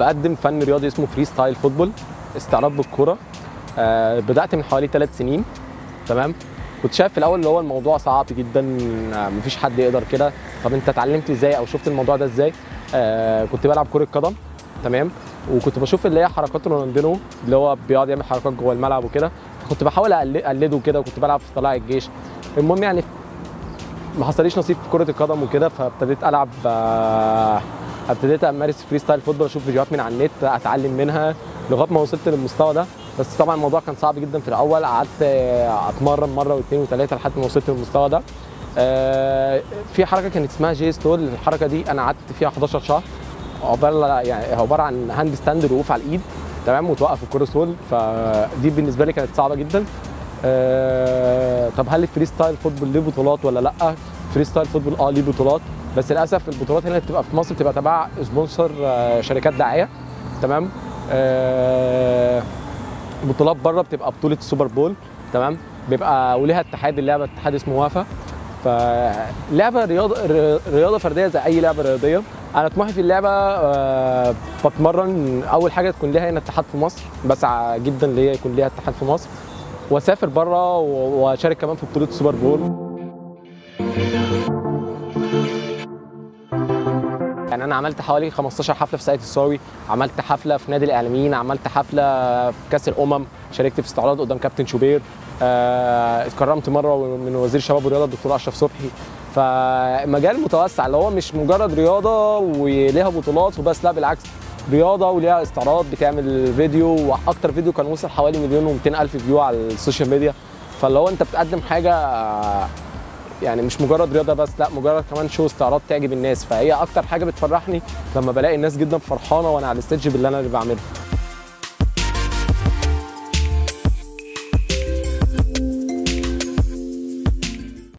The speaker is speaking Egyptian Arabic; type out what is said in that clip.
بقدم فن رياضي اسمه فري ستايل فوتبول استعراض بالكوره آه بدات من حوالي ثلاث سنين تمام كنت شايف في الاول اللي هو الموضوع صعب جدا آه مفيش حد يقدر كده طب انت اتعلمت ازاي او شفت الموضوع ده ازاي آه كنت بلعب كره قدم تمام وكنت بشوف اللي هي حركات رونالدينو اللي هو بيقعد يعمل حركات جوه الملعب وكده فكنت بحاول أقل- اقلده كده وكنت بلعب في طلائع الجيش المهم يعني ما حصليش نصيب في كره القدم وكده فابتديت العب آه، ابتديت امارس فري ستايل فوتبول اشوف فيديوهات من على النت اتعلم منها لغايه ما وصلت للمستوى ده بس طبعا الموضوع كان صعب جدا في الاول قعدت آه، اتمرن مره واثنين وثلاثه لحد ما وصلت للمستوى ده آه، في حركه كانت اسمها جي ستول الحركه دي انا قعدت فيها 11 شهر عباره يعني عباره عن هاند ستاند وقوف على الايد تمام وتوقف الكره سول فدي بالنسبه لي كانت صعبه جدا آه، طب هل الفري ستايل فوتبول ليه بطولات ولا لا فري ستايل فوتبول اه ليه بطولات بس للاسف البطولات هنا بتبقى في مصر بتبقى تبع سبونسر آه، شركات دعايه تمام آه، بطولات بره بتبقى بطوله السوبر بول تمام بيبقى وليها اتحاد اللعبه اتحاد اسمه وافا فلعبه رياضه رياضه فرديه زي اي لعبه رياضيه انا طموحي في اللعبه آه، بتمرن اول حاجه تكون ليها هنا اتحاد في مصر بسعى جدا ليا يكون ليها اتحاد في مصر واسافر بره و- واشارك كمان في بطوله السوبر بول يعني انا عملت حوالي 15 حفله في ساقية الصاوي عملت حفله في نادي الاعلاميين عملت حفله في كاس الامم شاركت في استعراض قدام كابتن شوبير آه، اتكرمت مره من وزير الشباب والرياضه الدكتور اشرف صبحي فمجال متوسع اللي هو مش مجرد رياضه وليها بطولات وبس لا بالعكس رياضه وليها استعراض بتعمل فيديو واكتر فيديو كان وصل حوالي مليون و200 الف فيو على السوشيال ميديا فاللي هو انت بتقدم حاجه آه، يعني مش مجرد رياضه بس لا مجرد كمان شو استعراض تعجب الناس فهي اكتر حاجه بتفرحني لما بلاقي الناس جدا فرحانه وانا على الستيج باللي انا اللي بعمله